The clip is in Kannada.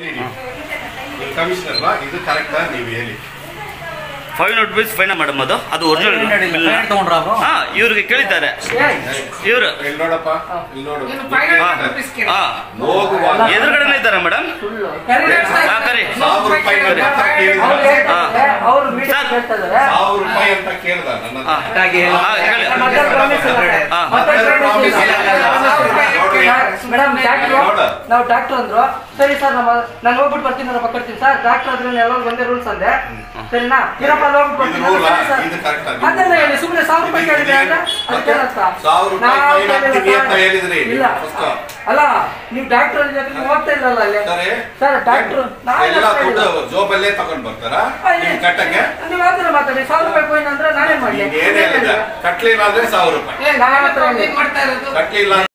ಕಮಿಷನರ್ ಇದು ಕರೆಕ್ಟಾ ನೀವು ಹೇಳಿ five hundred rupees fine madam ಅದು ಅದು ಒರಿಜಿನಲ್ ತಗೊಂಡ್ರ ಅವರು ಹಾ ಇವ್ರಿಗೆ ಕೇಳಿದ್ದಾರೆ ಇವರು ಇಲ್ಲಿ ನೋಡಪ್ಪ ಇಲ್ಲಿ ನೋಡು ಇನ್ನು five hundred rupees ಕೇಳಿ. ಹಾ ಹೋಗುವಾಗ ಎದುರುಗಡೆನೇ ಇದ್ದಾರೆ ಮೇಡಮ್ ಹಾ ಕರಿ ಸಾವಿರ ರೂಪಾಯಿ ಕರಿ. ಅಂತ ಕೇಳಿದ ಅವ್ರು ಮೀಡಿಯಾ ಸರ್. ಕೇಳ್ತಾ ಇದಾರೆ ಸಾವಿರ ರೂಪಾಯಿ ಅಂತ ಕೇಳ್ದ ನನ್ನ ಹಾ ಹತ್ರ. ಹಾ ಹೇಳಿ ಮತ್ತೆ promise ಇಲ್ಲ. ಹಾ. ಮತ್ತೆ promise ಇಲ್ಲ. ನೋಡ್ರಿ. ಮೇಡಮ್ ಡಾಕ್ಟ್ರು ನೋಡು. ನಾವು ಡಾಕ್ಟರ್ ಅಂದ್ರು ಸರಿ ಸರ್ ನಮ್ಮ ನಾನು ಹೋಗ್ಬಿಟ್ಟು ಬರ್ತೀನಿ ಅಂದ್ರೆ ಪಕ್ಕಡ್ತೀನಿ ಸರ್ ಡಾಕ್ಟರ್ ಆದ್ರೆ ಎಲ್ಲರೂ ಒಂದೇ ರೂಲ್ಸ್ ಅಂದೆ ಸರಿನಾ ಇರಪ್ಪ ಅಲ್ಲಿ ಹೋಗ್ಬಿಟ್ಟು ಬರ್ತೀನಿ ಇದು rule ಆ? ಸರಿ ಸರ್. ಇದು correct ಆ? ಅದನ್ನ ಹೇಳಿ ಸುಮ್ಮನೆ ಸಾವಿರ ರೂಪಾಯಿ ಕೇಳಿದ್ರೆ ಅಂದ್ರೆ ಅದಕ್ಕೆ ಏನರ್ಥ? ಸಾವಿರ ರೂಪಾಯಿ ನಾವು fine ಹಾಕ್ತೀವಿ ಅಂತ ಕೇಳಿಲ್ಲ. ಹೇಳಿದ್ರಿ ನೀವು ಇಲ್ಲ first. ಅಲ್ಲ ನೀವು ಡಾಕ್ಟರ್ ನೀವು ಹೋಗ್ತಾ ಇಲ್ಲಲ್ಲ ಅಲ್ಲಿ ಸರಿ ಸರ್ ಡಾಕ್ಟ್ರು ನಾನೇ ಎಲ್ಲ ಹೋಗ್ತಾ ದುಡ್ಡು ಇಲ್ಲ. ಜೋಬಲ್ಲೇ ತಗೊಂಡ್ ಬರ್ತಾರಾ ನಿಮ್ ಕಟ್ಟಕ್ಕೆ ನೀವು ಆ ಥರ ಮಾತಾಡಿ ಸಾವಿರ ರೂಪಾಯಿ coin ಅಂದ್ರೆ ನಾನೇ ಮಾಡಿ ನೀನ್ ಏನ್ ಹೇಳಿದ ಕಟ್ಲಿಲ್ಲ ಅಂದ್ರೆ ಸಾವಿರ ರೂಪಾಯಿ ಏ, ನಾವ್ ಹತ್ರ ಏನ್ ಮಾಡ್ತಾ ಇರೋದು ಕಟ್ಲಿಲ್ಲ